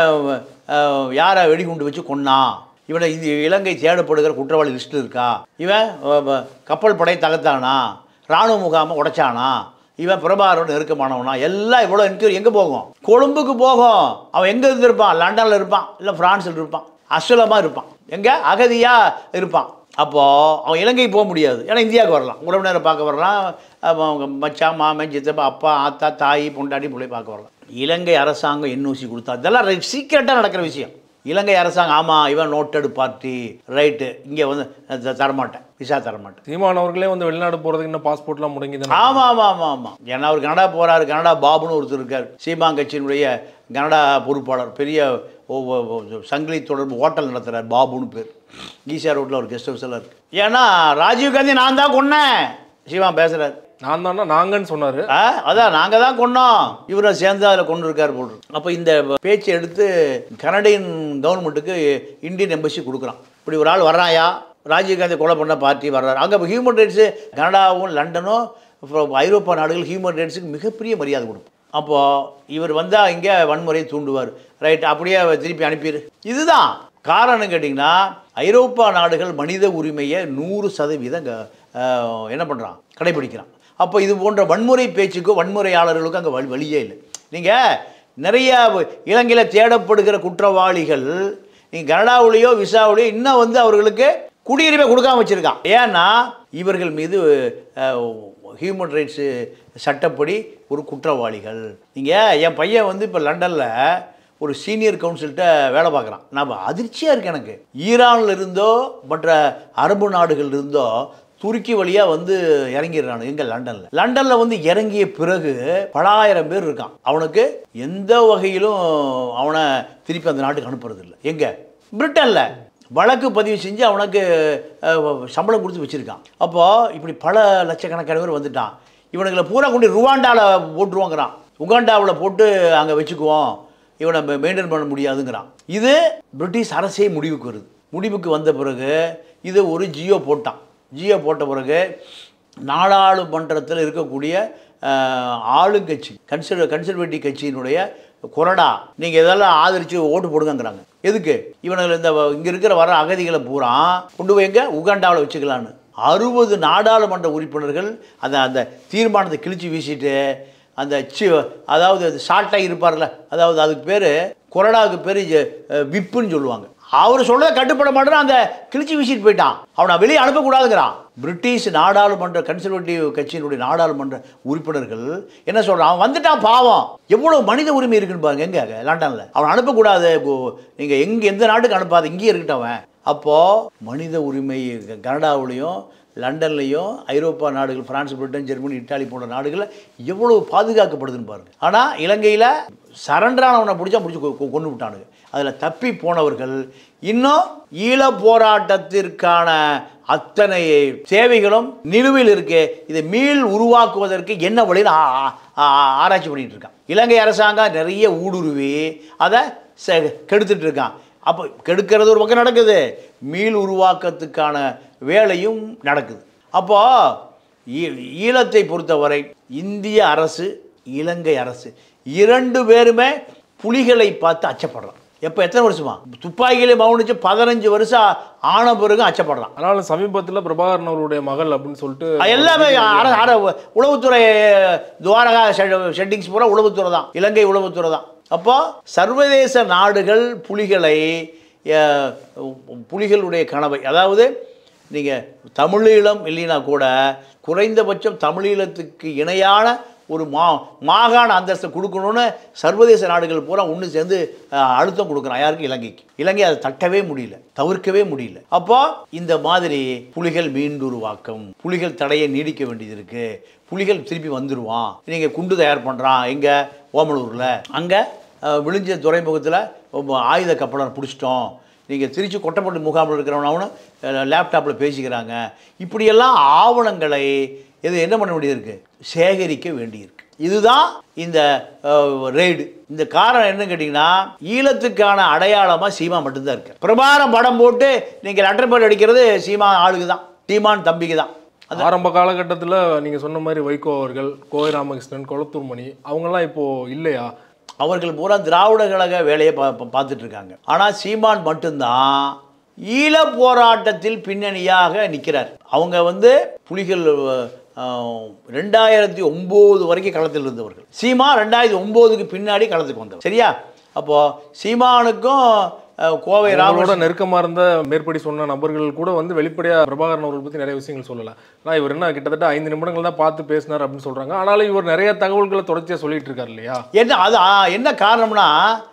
அஹ், யாரை வெடிகுண்டு வச்சு கொன்னான் இவனை இந்த இலங்கை தேடப்படுகிற குற்றவாளி லிஸ்ட்டில் இருக்கா இவன் அஹ், அஹ், கப்பல் படை தகர்த்தானா இராணுவ முகாமை உடைச்சானா இவன் பிரபாகரன் நெருக்கமானவனா எல்லாம் இவ்வளோ என்கொயரி எங்கே போகும் கொழும்புக்கு போகும் அவன் எங்கே இருந்திருப்பான் லண்டனில் இருப்பான் இல்லை பிரான்ஸில் இருப்பான் அசுலமாக இருப்பான் எங்கே அகதியாக இருப்பான் அப்போது அவன் இலங்கைக்கு போக முடியாது ஏன்னா இந்தியாவுக்கு வரலாம் உறவினரை பார்க்க வரலாம் அவன் அவங்க மச்சான் மாமன் சித்தப்பா அப்பா ஆத்தா தாய் பொண்டாட்டி பிள்ளை பார்க்க வரலாம் இலங்கை அரசாங்கம் என்ஓசி கொடுத்தா இதெல்லாம் சீக்கிரட்டாக நடக்கிற விஷயம் இலங்கை அரசாங்கம் ஆமாம் இவன் நோட்டடு பார்ட்டி ரைட்டு இங்கே வந்து த- தரமாட்டேன் விசா தரமாட்டேன் சீமான் அவர்களே வந்து வெளிநாடு போறதுக்கு இன்னும் பாஸ்போர்ட்லாம் முடங்கி தானே ஆமாம் ஆமாம் ஆமாம் ஆமாம் ஏன்னா அவர் கனடா போகிறாரு கனடா பாபுன்னு ஒருத்தர் இருக்கார் சீமா கட்சியினுடைய கனடா பொறுப்பாளர் பெரிய ஓ- ஓ- ஓ- சங்கிலி தொடர்பு ஹோட்டல் நடத்துகிறார் பாபுன்னு பேர் ஈசிஆர் ரோட்டில் ஒரு கெஸ்ட் ஹவுஸ் எல்லாம் இருக்குது ஏன்னா ராஜீவ் காந்தி நான் தான் கொன்னேன் சீமா பேசுகிறார் நான் தானே நாங்கன்னு சொன்னாரு ஆ அதான் நாங்கள் தான் கொன்னோம் இவரை சேர்ந்து அதில் கொண்டு இருக்கார் போல் அப்போ இந்த பேச்சை எடுத்து கனடியன் கவர்மெண்ட்டுக்கு இந்தியன் எம்பசி கொடுக்குறான் இப்படி ஒரு ஆள் வர்றாயா ராஜீவ்காந்தி கொலை பண்ண பார்ட்டி வர்றாரு அங்கே ஹியூமன் ரைட்ஸு கனடாவும் லண்டனும் அப்புறம் ஐரோப்பா நாடுகள் ஹியூமன் ரைட்ஸுக்கு மிகப்பெரிய மரியாதை கொடுக்கும் அப்போது இவர் வந்தால் இங்கே வன்முறையை தூண்டுவார் ரைட் அப்படியே திருப்பி அனுப்பிடு இதுதான் காரணம் கேட்டிங்கன்னா ஐரோப்பா நாடுகள் மனித உரிமையை நூறு சதவீதம் க- ஆஹ் என்ன பண்ணுறான் கடைபிடிக்கிறான் அப்போ இது போன்ற வன்முறை பேச்சுக்கோ வன்முறையாளர்களுக்கும் அங்கே வழி வழியே இல்லை நீங்கள் நிறைய இலங்கையில் தேடப்படுகிற குற்றவாளிகள் நீங்கள் கனடாவிலேயோ விசாவிலேயோ இன்னும் வந்து அவர்களுக்கு குடியுரிமை கொடுக்காம வச்சுருக்கான் ஏன்னா இவர்கள் மீது ஹியூமன் ரைட்ஸு சட்டப்படி ஒரு குற்றவாளிகள் நீங்கள் என் பையன் வந்து இப்போ லண்டனில் ஒரு சீனியர் கவுன்சில்கிட்ட வேலை பார்க்குறான் நான் அதிர்ச்சியாக இருக்கு எனக்கு ஈரான்ல இருந்தோ மற்ற அரபு நாடுகள் இருந்தோ துருக்கி வழியாக வந்து இறங்கிடுறானு எங்கே லண்டனில் லண்டனில் வந்து இறங்கிய பிறகு பலாயிரம் பேர் இருக்கான் அவனுக்கு எந்த வகையிலும் அவனை திருப்பி அந்த நாட்டுக்கு அனுப்புறது இல்லை எங்கே பிரிட்டனில் வழக்கு பதிவு செஞ்சு அவனுக்கு அஹ், சம்பளம் கொடுத்து வச்சுருக்கான் அப்போது இப்படி பல லட்சக்கணக்கான பேர் வந்துட்டான் இவனுங்களை பூரா கொண்டு ருவாண்டாவில் போட்டுருவாங்கிறான் உகாண்டாவில் போட்டு அங்கே வச்சுக்குவோம் இவனை மெயின்டைன் பண்ண முடியாதுங்கிறான் இது பிரிட்டிஷ் அரசே முடிவுக்கு வருது முடிவுக்கு வந்த பிறகு இது ஒரு ஜியோ போட்டான் ஜியோ போட்ட பிறகு நாடாளுமன்றத்தில் இருக்கக்கூடிய அஹ், ஆளுங்கட்சி கன்சர்வ கன்சர்வேட்டிவ் கட்சியினுடைய கொறடா நீங்கள் இதெல்லாம் ஆதரித்து ஓட்டு போடுங்கங்கிறாங்க எதுக்கு இவனுங்க இந்த இங்கே இருக்கிற வர அகதிகளை பூரா கொண்டு போய் எங்க உகாண்டாவில் வச்சுக்கலான்னு அறுபது நாடாளுமன்ற உறுப்பினர்கள் அந்த அந்த தீர்மானத்தை கிழிச்சு வீசிட்டு அந்த சி அதாவது அது ஷார்ட்டாக இருப்பார்ல அதாவது அதுக்கு பேர் கொரடாவுக்கு பேர் விப்புன்னு சொல்லுவாங்க அவர் சொல்றதை கட்டுப்பட மாட்டேன்னு அந்த கிழிச்சு வீசிட்டு போயிட்டான் அவனை வெளியே அனுப்பக்கூடாதுங்கிறான் பிரிட்டிஷ் நாடாளுமன்ற கன்சர்வேட்டிவ் கட்சியினுடைய நாடாளுமன்ற உறுப்பினர்கள் என்ன சொல்றான் அவன் வந்துட்டான் பாவம் எவ்வளவு மனித உரிமை இருக்குன்னு பாருங்க எங்க லண்டன்ல அவன் அனுப்பக்கூடாது கோ- நீங்க எங்க எந்த நாட்டுக்கு அனுப்பாத இங்கேயே இருக்கட்டும் அவன் அப்போ மனித உரிமை க- கனடாவுலேயும் லண்டன்லேயும் ஐரோப்பா நாடுகள் பிரான்ஸ் பிரிட்டன் ஜெர்மனி இட்டாலி போன்ற நாடுகளில் எவ்வளவு பாதுகாக்கப்படுதுன்னு பாருங்க ஆனால் இலங்கையில் சரண்டரானவனை பிடிச்சா பிடிச்சி கொ- கொ- கொண்டு விட்டானுங்க அதில் தப்பி போனவர்கள் இன்னும் ஈழ போராட்டத்திற்கான அத்தனை சேவைகளும் நிலுவையில் இருக்கு இதை மீள் உருவாக்குவதற்கு என்ன வழின்னு ஆ- ஆ- ஆ- ஆராய்ச்சி பண்ணிட்டு இருக்கான் இலங்கை அரசாங்கம் நிறைய ஊடுருவி அதை செ- கெடுத்துட்டு இருக்கான் அப்போ கெடுக்கிறது ஒரு பக்கம் நடக்குது மீள் உருவாக்கத்துக்கான வேலையும் நடக்குது அப்போ ஈ- ஈழத்தை பொறுத்தவரை இந்திய அரசு இலங்கை அரசு இரண்டு பேருமே புலிகளை பார்த்து அச்சப்படுறான் எப்போ எத்தனை வருஷமா துப்பாக்கியில மௌனிச்சு பதினஞ்சு வருஷம் ஆன பிறகு அச்சப்படுறான் ஆனாலும் சமீபத்தில் பிரபாகரன் அவருடைய மகள் அப்படின்னு சொல்லிட்டு அது எல்லாமே அர அர உளவுத்துறை துவாரகா ஷெட்டிங்ஸ் பூரா உளவுத்துறை தான் இலங்கை உளவுத்துறை தான் அப்போ சர்வதேச நாடுகள் புலிகளை அஹ், புலிகளுடைய கனவை அதாவது நீங்கள் தமிழீழம் இல்லைனா கூட குறைந்தபட்சம் தமிழீழத்துக்கு இணையான ஒரு மா மாகாண அந்தஸ்தை கொடுக்கணும்னு சர்வதேச நாடுகள் பூரா ஒன்று சேர்ந்து அஹ், அழுத்தம் கொடுக்குறான் யாருக்கு இலங்கைக்கு இலங்கை அதை தட்டவே முடியல தவிர்க்கவே முடியல அப்போ இந்த மாதிரி புலிகள் மீண்டுருவாக்கம் புலிகள் தடையை நீடிக்க வேண்டியது இருக்கு புலிகள் திருப்பி வந்துடுவான் நீங்கள் குண்டு தயார் பண்ணுறான் எங்கே ஓமலூரில் அங்கே விழிஞ்ச துறைமுகத்தில் ஆயுத கப்பலை பிடிச்சிட்டோம் நீங்கள் திருச்சி கொட்டப்பட்டு முகாமில் இருக்கிறவனும் லேப்டாப்பில் பேசிக்கிறாங்க இப்படியெல்லாம் ஆவணங்களை எது என்ன பண்ண வேண்டியது இருக்குது சேகரிக்க வேண்டியிருக்கு இதுதான் இந்த ரெய்டு இந்த காரணம் என்னன்னு கேட்டிங்கன்னா ஈழத்துக்கான அடையாளமாக சீமா மட்டும்தான் இருக்கு பிரபாரம் படம் போட்டு நீங்கள் லெட்டர் பேட் அடிக்கிறது சீமா ஆளுக்கு தான் சீமான் தம்பிக்கு தான் ஆரம்ப காலகட்டத்தில் நீங்கள் சொன்ன மாதிரி வைகோ அவர்கள் கோவை ராமகிருஷ்ணன் கொளத்தூர் மணி அவங்கெல்லாம் இப்போ இல்லையா அவர்கள் பூரா திராவிட கழக வேலையை பா பா- பார்த்துட்டு இருக்காங்க ஆனால் சீமான் மட்டும்தான் ஈழ போராட்டத்தில் பின்னணியாக நிற்கிறார் அவங்க வந்து புலிகள் அஹ், ரெண்டாயிரத்தி ஒம்பது வரைக்கும் களத்தில் இருந்தவர்கள் சீமா ரெண்டாயிரத்தி ஒம்போதுக்கு பின்னாடி களத்துக்கு வந்தவர் சரியா அப்போது சீமானுக்கும் அஹ், கோவை ராம அவங்களோட நெருக்கமாக இருந்த மேற்படி சொன்ன நபர்கள் கூட வந்து வெளிப்படையாக பிரபாகரன் அவர்கள் பற்றி நிறைய விஷயங்கள் சொல்லலை ஆனால் இவர் என்ன கிட்டத்தட்ட ஐந்து நிமிடங்கள் தான் பார்த்து பேசினார் அப்படின்னு சொல்கிறாங்க ஆனாலும் இவர் நிறைய தகவல்களை தொடர்ச்சியாக சொல்லிட்டு இருக்காரு இல்லையா என்ன அது ஆ, என்ன காரணம்னா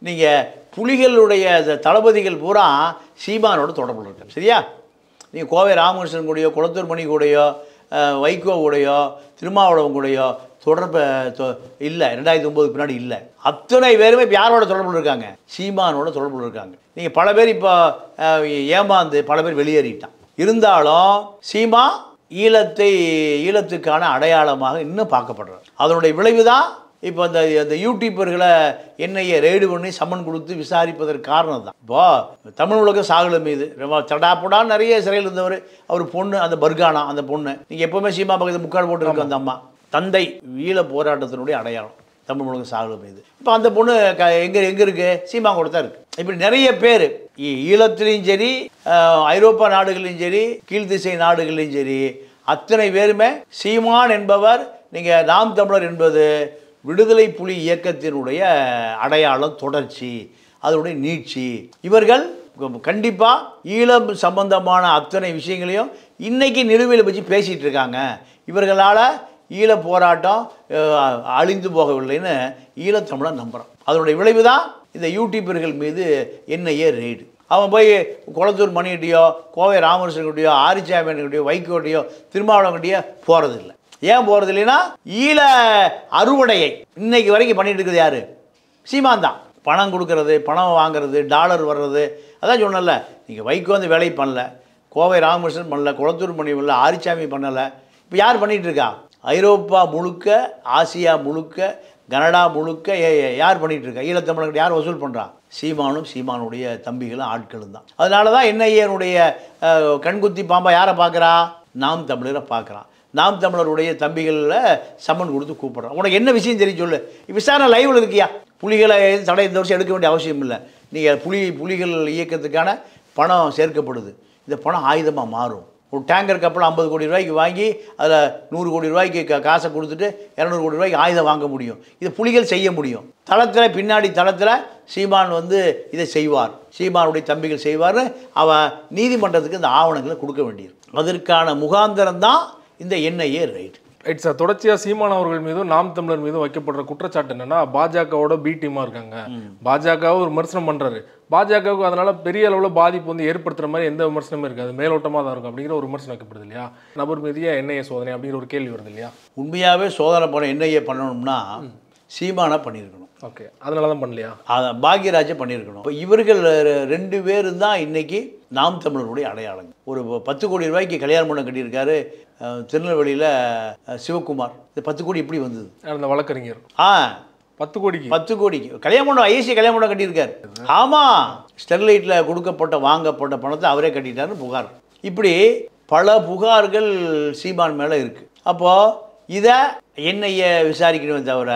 நீங்கள் புலிகளுடைய அந்த தளபதிகள் பூரா சீமானோட தொடர்புல இருக்கு சரியா நீங்கள் கோவை ராமகிருஷ்ணன் கூடயோ குளத்தூர் மணி கூடயோ அஹ், வைகோ கூடயோ திருமாவளவன் கூடயோ தொடர்பு தொ- இல்லை ரெண்டாயிரத்தி ஒம்பதுக்கு பின்னாடி இல்லை அத்தனை பேருமே இப்போ யாரோட தொடர்புல இருக்காங்க சீமானோட தொடர்புல இருக்காங்க நீங்கள் பல பேர் இப்போ அஹ், ஏமாந்து பல பேர் வெளியேறிட்டான் இருந்தாலும் சீமா ஈழத்தை ஈழத்துக்கான அடையாளமாக இன்னும் பார்க்கப்படுறார் அதனுடைய விளைவு தான் இப்போ அந்த அந்த யூடியூபர்களை என்ஐஏ ரெய்டு பண்ணி சம்மன் கொடுத்து விசாரிப்பதற்கு காரணம் தான் இப்போ தமிழ் உலக சாகுல மீது ரொம்ப தடாப்புடான்னு நிறைய சிறையில் இருந்தவர் அவர் பொண்ணு அந்த பர்கானா அந்த பொண்ணு நீங்கள் எப்போவுமே சீமா பக்கத்தில் முக்கால் போட்டு இருக்கு அந்த அம்மா தந்தை ஈழ போராட்டத்தினுடைய அடையாளம் தமிழ் உலக சாகுல மீது இப்போ அந்த பொண்ணு க எங்கே எங்கே இருக்குது சீமா கூட தான் இருக்குது இப்படி நிறைய பேர் ஈழத்துலேயும் சரி அஹ், ஐரோப்பா நாடுகள்லையும் சரி கீழ்த்திசை நாடுகள்லையும் சரி அத்தனை பேருமே சீமான் என்பவர் நீங்கள் நாம் தமிழர் என்பது விடுதலை புலி இயக்கத்தினுடைய அடையாளம் தொடர்ச்சி அதனுடைய நீட்சி இவர்கள் கண்டிப்பாக ஈழம் சம்பந்தமான அத்தனை விஷயங்களையும் இன்னைக்கு நிலுவையில் வச்சு பேசிகிட்டு இருக்காங்க இவர்களால் ஈழ போராட்டம் அஹ், அழிந்து போகவில்லைன்னு ஈழத்தமிழன் நம்புகிறான் அதனுடைய விளைவு தான் இந்த யூடியூபர்கள் மீது என்ஐஏ ரெய்டு அவன் போய் குளத்தூர் மணிகிட்டையோ கோவை ராமகிருஷ்ணன்கிட்டயோ ஆரிச்சாமியன்கிட்டயோ வைகோட்டையோ திருமாவளவன்கிட்டயோ போகிறதில்ல ஏன் போகிறது இல்லைன்னா ஈழ அறுவடையை இன்னைக்கு வரைக்கும் பண்ணிட்டு இருக்குது யாரு சீமான் தான் பணம் கொடுக்கறது பணம் வாங்குறது டாலர் வர்றது அதான் சொன்னல நீங்கள் வைகோ அந்த வேலையை பண்ணல கோவை ராமகிருஷ்ணன் பண்ணல குளத்தூர் மணி பண்ணல ஆரிச்சாமி பண்ணலை இப்போ யார் பண்ணிட்டு இருக்கா ஐரோப்பா முழுக்க ஆசியா முழுக்க கனடா முழுக்க ஏ- ஏ- யார் பண்ணிட்டு இருக்கா ஈழத்தமிழர்கள் யார் வசூல் பண்ணுறா சீமானும் சீமானுடைய தம்பிகளும் ஆட்களும் தான் அதனால தான் என்ஐஏனுடைய கண்குத்தி பாம்பா யாரை பார்க்குறா நாம் தமிழரை பார்க்குறான் நாம் தமிழருடைய தம்பிகளில் சம்மன் கொடுத்து கூப்பிட்றான் உனக்கு என்ன விஷயம் தெரியும் சொல்லு விசாரணை லைவில் இருக்கியா புலிகளை தடை இந்த வருஷம் எடுக்க வேண்டிய அவசியம் இல்லை நீங்கள் புலி புலிகள் இயக்கத்துக்கான பணம் சேர்க்கப்படுது இந்த பணம் ஆயுதமாக மாறும் ஒரு டேங்கர் கப்பல் ஐம்பது கோடி ரூபாய்க்கு வாங்கி அதில் நூறு கோடி ரூபாய்க்கு கா- காசை கொடுத்துட்டு இரநூறு கோடி ரூபாய்க்கு ஆயுதம் வாங்க முடியும் இது புலிகள் செய்ய முடியும் தளத்தில் பின்னாடி தளத்தில் சீமான் வந்து இதை செய்வார் சீமானுடைய தம்பிகள் செய்வார்னு அவன் நீதிமன்றத்துக்கு இந்த ஆவணங்களை கொடுக்க வேண்டியது அதற்கான முகாந்திரம் தான் இந்த என்ஐஏ ரைட் ரைட் சார் தொடர்ச்சியாக சீமான் அவர்கள் மீதும் நாம் தமிழர் மீதும் வைக்கப்படுற குற்றச்சாட்டு என்னன்னா பாஜகவோட பி டீமாக இருக்காங்க பாஜகவும் ஒரு விமர்சனம் பண்ணுறாரு பாஜகவுக்கு அதனால பெரிய அளவில் பாதிப்பு வந்து ஏற்படுத்துற மாதிரி எந்த விமர்சனமும் இருக்காது மேலோட்டமாக தான் இருக்கும் அப்படிங்கிற ஒரு விமர்சனம் வைக்கப்படுது இல்லையா நபர் மீது ஏன் என்ஐஏ சோதனை அப்படிங்கிற ஒரு கேள்வி வருது இல்லையா உண்மையாகவே சோதனை பண்ண என்ஐஏ பண்ணணும்னா சீமானை பண்ணியிருக்கணும் ஓகே அதனால தான் பண்ணலையா அதை பாக்யராஜை பண்ணியிருக்கணும் இப்போ இவர்கள் ரெ- ரெண்டு பேரும் தான் இன்னைக்கு நாம் தமிழருடைய அடையாளங்க ஒரு பத்து கோடி ரூபாய்க்கு கல்யாண மண்டபம் கட்டியிருக்காரு அஹ், திருநெல்வேலியில் அஹ், சிவகுமார் இந்த பத்து கோடி எப்படி வந்தது அந்த வழக்கறிஞர் ஆ பத்து கோடிக்கு பத்து கோடிக்கு கல்யாண மண்டபம் ஐஎஸ்சி கல்யாண மண்டபம் கட்டியிருக்காரு ஆமாம் ஸ்டெர்லைட்டில் கொடுக்கப்பட்ட வாங்கப்பட்ட பணத்தை அவரே கட்டிட்டாருன்னு புகார் இப்படி பல புகார்கள் சீமான் மேலே இருக்குது அப்போது இதை என்னைய விசாரிக்கணுமே தவிர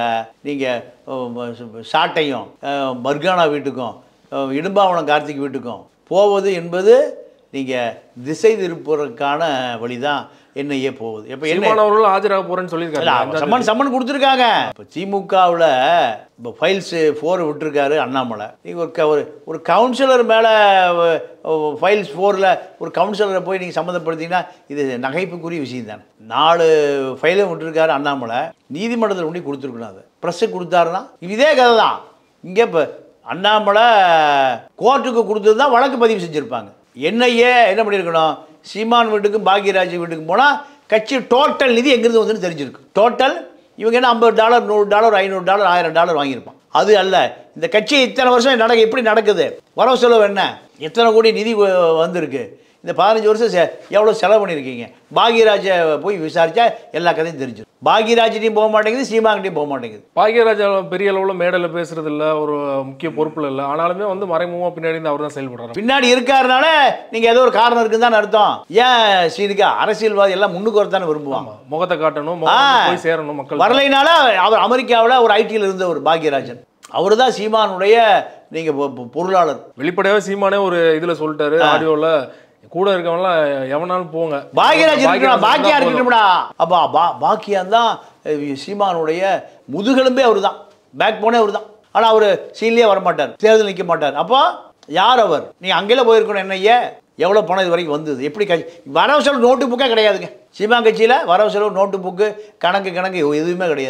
நீங்கள் சாட்டையும் அஹ், பர்கானா வீட்டுக்கும் அஹ், இடும்பாவனம் கார்த்திக் வீட்டுக்கும் போவது என்பது நீங்கள் திசை திருப்புறதுக்கான வழி தான் என்னையே போகுது இப்போ என்ன சீமான் அவர்கள் ஆஜராக போறேன்னு இல்ல, சொல்லியிருக்காரு அவன் சம்மன் சம்மன் கொடுத்துருக்காங்க இப்போ திமுகவில் இப்போ ஃபைல்ஸு ஃபோர் விட்டுருக்காரு அண்ணாமலை நீங்கள் ஒரு க ஒரு ஒரு கவுன்சிலர் மேலே ஃபைல்ஸ் ஃபோரில் ஒரு கவுன்சிலரை போய் நீங்கள் சம்மந்தப்படுத்திங்கன்னா இது நகைப்புக்குரிய விஷயம் தானே நாலு ஃபைலும் விட்டுருக்காரு அண்ணாமலை நீதிமன்றத்தில் கொண்டு கொடுத்துருக்கணும் அது ப்ரெஸ்ஸுக்கு கொடுத்தாருன்னா இதே கதை தான் இங்கே இப்போ அண்ணாமலை கோர்ட்டுக்கு கொடுத்தது தான் வழக்கு பதிவு செஞ்சுருப்பாங்க என்னையே என்ன பண்ணியிருக்கணும் சீமான் வீட்டுக்கும் பாக்யராஜ் வீட்டுக்கும் போனால் கட்சி டோட்டல் நிதி எங்கிருந்து வந்துன்னு தெரிஞ்சிருக்கு டோட்டல் இவங்க என்ன ஐம்பது டாலர் நூறு டாலர் ஐநூறு டாலர் ஆயிரம் டாலர் வாங்கியிருப்பான் அது அல்ல இந்த கட்சி இத்தனை வருஷம் நடக்க எப்படி நடக்குது வரவு செலவு என்ன எத்தனை கோடி நிதி வ- வந்திருக்கு இந்த பதினஞ்சு வருஷம் செ- எவ்வளோ செலவு பண்ணியிருக்கீங்க பாக்யராஜை போய் விசாரிச்சா எல்லா கதையும் தெரிஞ்சிடும் பாக்யராஜ்கிட்டையும் போக மாட்டேங்குது சீமாங்கிட்டையும் போக மாட்டேங்குது பாக்யராஜா பெரிய அளவில் மேடையில் பேசுறது இல்ல ஒரு முக்கிய பொறுப்புல இல்லை ஆனாலுமே வந்து மறைமுகமாக பின்னாடி இருந்து அவர் தான் செயல்படுறாரு பின்னாடி இருக்காருனால நீங்கள் ஏதோ ஒரு காரணம் இருக்குன்னு தான் அர்த்தம் ஏன் ஸ்ரீனிகா அரசியல்வாதி எல்லாம் முன்னுக்கு வரத்தானே விரும்புவாங்க முகத்தை காட்டணும் முகம் ஆ. போய் சேரணும் மக்கள் வரலைனால அவர் அமெரிக்காவில் ஒரு ஐடியில் இருந்த ஒரு பாக்யராஜன் அவர் தான் சீமானுடைய நீங்கள் பொருளாளர் வெளிப்படையாவே சீமானே ஒரு இதுல சொல்லிட்டாரு ஆடியோல கூட இருக்கவங்கலாம் எவனாலும் போங்க பாக்யராஜ் இருக்கா பாக்யராஜ் பாக்கியா இருந்தா போதும். இருக்கட்டும்டா அப்பா பா பாக்கியான் தான் அஹ், சீமானுடைய முதுகெலும்பே அவர் தான் பேக் போனே அவர் தான் ஆனால் அவர் சீன்லேயே வரமாட்டார் தேர்தல் நிற்க மாட்டார் அப்போ யார் அவர் நீ அங்கேயே போயிருக்கணும் என்னையே எவ்வளோ பணம் இது வரைக்கும் வந்தது எப்படி கட்சி வரவு செலவு நோட்டு புக்கே கிடையாதுங்க சீமா கட்சியில் வரவு செலவு நோட்டு புக்கு கணக்கு கணக்கு எதுவுமே கிடையாது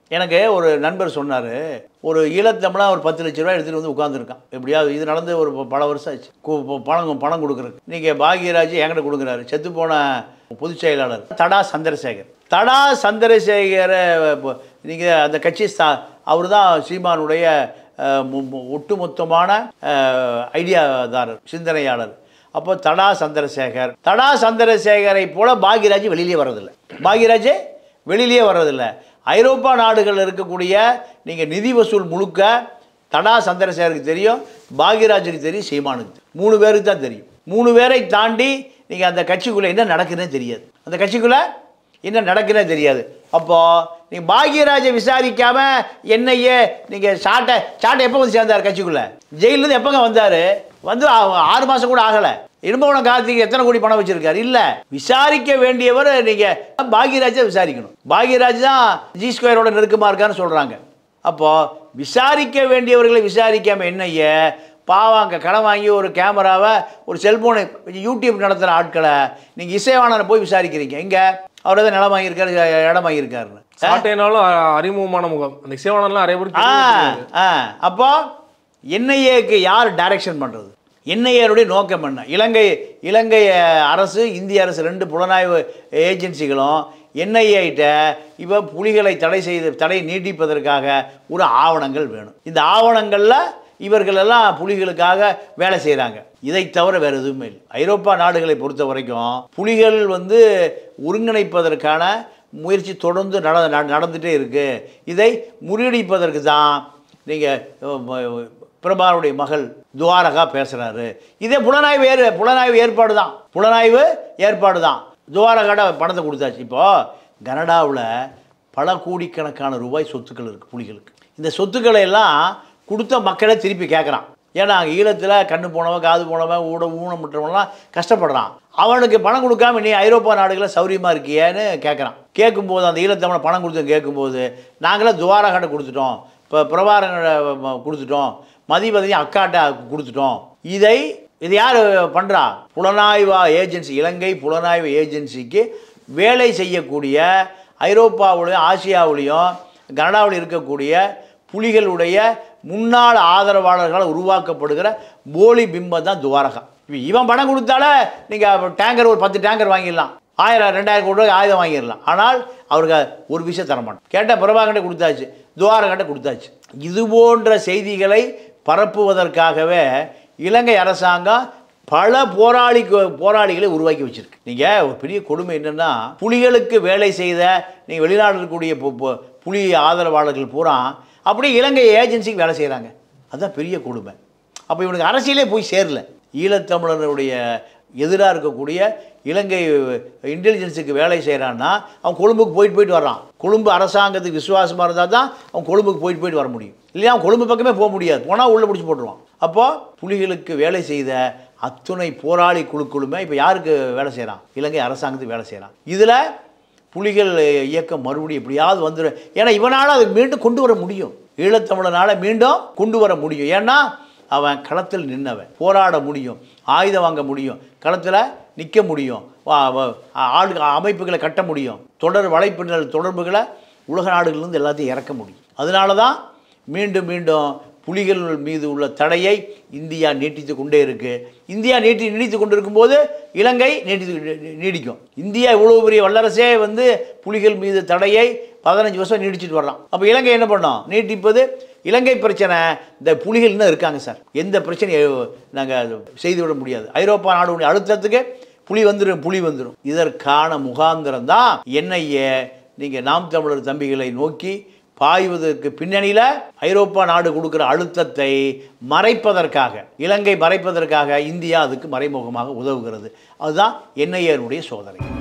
எனக்கு ஒரு நண்பர் சொன்னார் ஒரு ஈழத்தமிழா ஒரு பத்து லட்ச ரூபாய் எடுத்துகிட்டு வந்து உட்காந்துருக்கான் எப்படியாவது இது நடந்து ஒரு ப- பல வருஷம் ஆச்சு கு- ப- பணம் பணம் கொடுக்குறதுக்கு நீங்கள் பாக்யராஜ் என்கிட்ட கொடுக்குறாரு செத்து போன பொதுச் செயலாளர் தடா சந்திரசேகர் தடா சந்திரசேகரை நீங்கள் அந்த கட்சி ஸ்தா அவர் தான் சீமானுடைய அஹ், மு- மு- ஒட்டுமொத்தமான அஹ், ஐடியாதாரர் சிந்தனையாளர் அப்போ தடா சந்திரசேகர் தடா சந்திரசேகரை போல பாக்யராஜ் வெளியிலே வர்றதில்லை பாக்யராஜ் வெளியிலே வர்றதில்லை ஐரோப்பா நாடுகளில் இருக்கக்கூடிய நீங்கள் நிதி வசூல் முழுக்க தடா சந்திரசேகருக்கு தெரியும் பாக்யராஜுக்கு தெரியும் சீமானுக்கு தெரியும். மூணு பேருக்கு தான் தெரியும் மூணு பேரை தாண்டி நீங்கள் அந்த கட்சிக்குள்ளே என்ன நடக்குதுன்னே தெரியாது அந்த கட்சிக்குள்ளே என்ன நடக்குதுன்னே தெரியாது அப்போது நீங்கள் பாக்யராஜை விசாரிக்காம என்னையே நீங்கள் சாட்டை சாட்டை எப்போ வந்து சேர்ந்தார் கட்சிக்குள்ளே ஜெயிலேருந்து எப்போங்க வந்தார் வந்து ஆ- ஆறு மாதம் கூட ஆகலை இடும்பவனம் கார்த்திக் எத்தனை கோடி பணம் வச்சிருக்காரு இல்லை விசாரிக்க வேண்டியவர் நீங்கள் பாக்யராஜை விசாரிக்கணும் பாக்யராஜ் தான் ஜி ஸ்கொயரோட நெருக்கமாக இருக்கான்னு சொல்கிறாங்க அப்போது விசாரிக்க வேண்டியவர்களை விசாரிக்காம என்னைய பாவாங்க கடன் வாங்கி ஒரு கேமராவை ஒரு செல்ஃபோனை யூடியூப் நடத்துகிற ஆட்களை நீங்கள் இசைவாணரை போய் விசாரிக்கிறீங்க எங்கே அவர் தான் நிலம் வாங்கியிருக்காரு இடம் வாங்கியிருக்காருன்னு சாட்டைனாலும் அ- அறிமுகமான முகம் அந்த இசைவானர்லாம் நிறைய பேருக்கு ஆ தெரியவே தெரியாது. ஆ அப்போ என்ஐஏக்கு யார் டைரக்ஷன் பண்ணுறது என்ஐஏனுடைய நோக்கம் என்ன இலங்கை இலங்கை அரசு இந்திய அரசு ரெண்டு புலனாய்வு ஏஜென்சிகளும் என்ஐஏட்ட இப்போ புலிகளை தடை செய்து தடை நீட்டிப்பதற்காக ஒரு ஆவணங்கள் வேணும் இந்த ஆவணங்களில் இவர்களெல்லாம் புலிகளுக்காக வேலை செய்கிறாங்க இதை தவிர வேறு எதுவுமே இல்லை ஐரோப்பா நாடுகளை பொறுத்த வரைக்கும் புலிகள் வந்து ஒருங்கிணைப்பதற்கான முயற்சி தொடர்ந்து நட நட- நடந்துகிட்டே இருக்குது இதை முறியடிப்பதற்கு தான் நீங்கள் பிரபாருடைய மகள் துவாரகா பேசுகிறாரு இதே புலனாய்வு ஏறு புலனாய்வு ஏற்பாடு தான் புலனாய்வு ஏற்பாடு தான் துவாரகாட பணத்தை கொடுத்தாச்சு இப்போது கனடாவில் பல கோடிக்கணக்கான ரூபாய் சொத்துக்கள் இருக்குது புலிகளுக்கு இந்த சொத்துக்களை எல்லாம் கொடுத்த மக்களை திருப்பி கேட்குறான் ஏன்னா அங்கே ஈழத்தில் கண்ணு போனவன் காது போனவன் ஊட ஊனமுற்றவன்லாம் கஷ்டப்படுறான் அவனுக்கு பணம் கொடுக்காம நீ ஐரோப்பா நாடுகளில் சௌரியமாக இருக்கியேன்னு கேட்குறான் கேட்கும்போது அந்த ஈழத்தவனை பணம் கொடுத்து கேட்கும்போது நாங்களே துவாரகாட்ட கொடுத்துட்டோம் இப்போ பிரபாரங்களை கொடுத்துட்டோம் மதிபதி அக்காட்ட கொடுத்துட்டோம் இதை இது யார் பண்ணுறா புலனாய்வா ஏஜென்சி இலங்கை புலனாய்வு ஏஜென்சிக்கு வேலை செய்யக்கூடிய ஐரோப்பாவிலையும் ஆசியாவிலையும் கனடாவில் இருக்கக்கூடிய புலிகளுடைய முன்னாள் ஆதரவாளர்களால் உருவாக்கப்படுகிற போலி பிம்பம் தான் துவாரகா இப்ப இவன் பணம் கொடுத்தாலே நீங்கள் டேங்கர் ஒரு பத்து டேங்கர் வாங்கிடலாம் ஆயிரம் ரெண்டாயிரம் கோடி ரூபாய் ஆயுதம் வாங்கிடலாம் ஆனால் அவருக்கு ஒரு விஷயம் தர மாட்டோம் கேட்டால் பிரபாகண்ட கொடுத்தாச்சு துவாரகண்ட கொடுத்தாச்சு இது போன்ற செய்திகளை பரப்புவதற்காகவே இலங்கை அரசாங்கம் பல போராளி போராளிகளை உருவாக்கி வச்சிருக்கு நீங்கள் ஒரு பெரிய கொடுமை என்னென்னா புலிகளுக்கு வேலை செய்த நீங்கள் வெளிநாடு இருக்கக்கூடிய பு- பு- புலி ஆதரவாளர்கள் பூரா அப்படியே இலங்கை ஏஜென்சிக்கு வேலை செய்கிறாங்க அதுதான் பெரிய கொடுமை அப்போ இவனுக்கு அரசியலே போய் சேரல ஈழத்தமிழருடைய எதிராக இருக்கக்கூடிய இலங்கை இன்டெலிஜென்ஸுக்கு வேலை செய்கிறான்னா அவன் கொழும்புக்கு போயிட்டு போயிட்டு வர்றான் கொழும்பு அரசாங்கத்துக்கு விசுவாசமாக இருந்தால் தான் அவன் கொழும்புக்கு போயிட்டு போயிட்டு வர முடியும் இல்லையா அவன் கொழும்பு பக்கமே போக முடியாது போனால் உள்ளே பிடிச்சி போட்டுருவான் அப்போது புலிகளுக்கு வேலை செய்த அத்துணை போராளி குழுக்களுமே இப்போ யாருக்கு வேலை செய்கிறான் இலங்கை அரசாங்கத்துக்கு வேலை செய்கிறான் இதில் புலிகள் இயக்கம் மறுபடியும் எப்படியாவது வந்துடும் ஏன்னா இவனால் அதை மீண்டும் கொண்டு வர முடியும் ஈழத்தமிழனால் மீண்டும் கொண்டு வர முடியும் ஏன்னா அவன் களத்தில் நின்னவன் போராட முடியும் ஆயுதம் வாங்க முடியும் களத்தில் நிற்க முடியும் வா- வா- ஆள் அமைப்புகளை கட்ட முடியும் தொடர் வலைப்பின்னல் தொடர்புகளை உலக நாடுகளிலிருந்து எல்லாத்தையும் இறக்க முடியும் அதனால தான் மீண்டும் மீண்டும் புலிகள் மீது உள்ள தடையை இந்தியா நீட்டித்து கொண்டே இருக்கு இந்தியா நீட்டி நீடித்து கொண்டிருக்கும்போது இலங்கை நீட்டித்து நீ- நீடிக்கும் இந்தியா இவ்வளோ பெரிய வல்லரசே வந்து புலிகள் மீது தடையை பதினஞ்சு வருஷம் நீடிச்சிட்டு வரலாம் அப்போ இலங்கை என்ன பண்ணோம் நீட்டிப்பது இலங்கை பிரச்சனை இந்த புலிகள் இன்னும் இருக்காங்க சார் எந்த பிரச்சனையும் நாங்கள் செய்துவிட முடியாது ஐரோப்பா நாடுடைய அழுத்தத்துக்கு புலி வந்துடும் புலி வந்துடும் இதற்கான முகாந்திரம் தான் என்னைய நீங்கள் நாம் தமிழர் தம்பிகளை நோக்கி பாய்வதற்கு பின்னணியில் ஐரோப்பா நாடு கொடுக்குற அழுத்தத்தை மறைப்பதற்காக இலங்கை மறைப்பதற்காக இந்தியா அதுக்கு மறைமுகமாக உதவுகிறது அதுதான் என்ஐஏனுடைய சோதனை